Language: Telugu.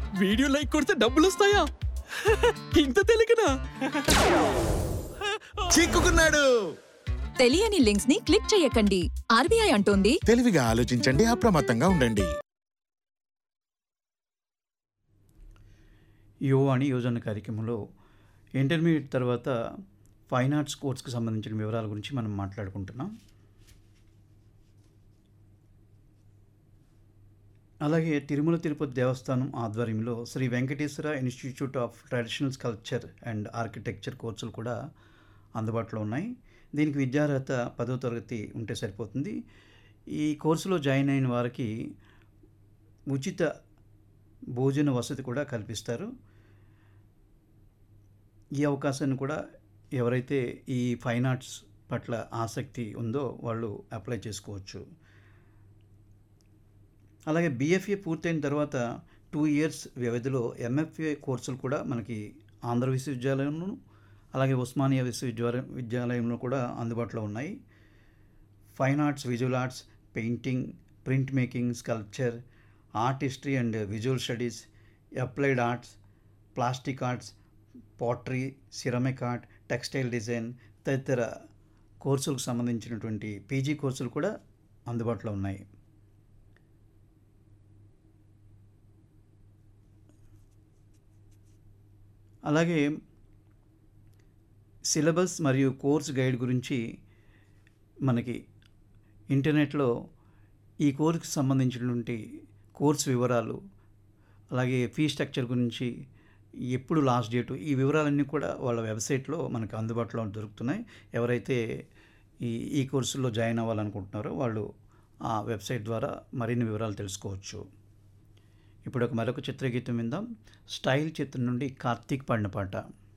వీడియో లైక్ కొడితే డబ్బులు వస్తాయా ఇంత తెలియకనా చిక్కుకున్నాడు తెలియని లింక్స్ ని క్లిక్ చేయకండి ఆర్బీఐ అంటోంది తెలివిగా ఆలోచించండి అప్రమత్తంగా ఉండండి యువవాణి యోజన కార్యక్రమంలో ఇంటర్మీడియట్ తర్వాత ఫైన్ ఆర్ట్స్ కోర్స్కి సంబంధించిన వివరాల గురించి మనం మాట్లాడుకుంటున్నాం అలాగే తిరుమల తిరుపతి దేవస్థానం ఆధ్వర్యంలో Sri Venkateswara institute of traditional culture and architecture కోర్సులు కూడా అందుబాటులో ఉన్నాయి దీనికి విద్యార్హత పదో తరగతి ఉంటే సరిపోతుంది ఈ కోర్సులో జాయిన్ అయిన వారికి ఉచిత భోజన వసతి కూడా కల్పిస్తారు ఈ అవకాశాన్ని కూడా ఎవరైతే ఈ ఫైన్ ఆర్ట్స్ పట్ల ఆసక్తి ఉందో వాళ్ళు అప్లై చేసుకోవచ్చు అలాగే బిఎఫ్ఏ పూర్తయిన తర్వాత టూ ఇయర్స్ వ్యవధిలో ఎంఎఫ్ఏ కోర్సులు కూడా మనకి ఆంధ్ర విశ్వవిద్యాలయంలోను అలాగే ఉస్మానియా విశ్వవిద్యాలయం విద్యాలయంలో కూడా అందుబాటులో ఉన్నాయి fine arts visual arts painting print making sculpture art history and visual studies applied arts plastic arts pottery ceramic art textile design తదితర కోర్సులకు సంబంధించినటువంటి పీజీ కోర్సులు కూడా అందుబాటులో ఉన్నాయి అలాగే సిలబస్ మరియు కోర్స్ గైడ్ గురించి మనకి ఇంటర్నెట్లో ఈ కోర్సుకి సంబంధించినటువంటి కోర్స్ వివరాలు అలాగే ఫీ స్ట్రక్చర్ గురించి ఎప్పుడు లాస్ట్ డేటు ఈ వివరాలన్నీ కూడా వాళ్ళ వెబ్సైట్లో మనకు అందుబాటులో దొరుకుతున్నాయి ఎవరైతే ఈ ఈ కోర్సులో జాయిన్ అవ్వాలనుకుంటున్నారో వాళ్ళు ఆ వెబ్సైట్ ద్వారా మరిన్ని వివరాలు తెలుసుకోవచ్చు ఇప్పుడు ఒక మరొక చిత్రగీతం విందాం స్టైల్ చిత్రం నుండి కార్తీక్ పాడిన పాట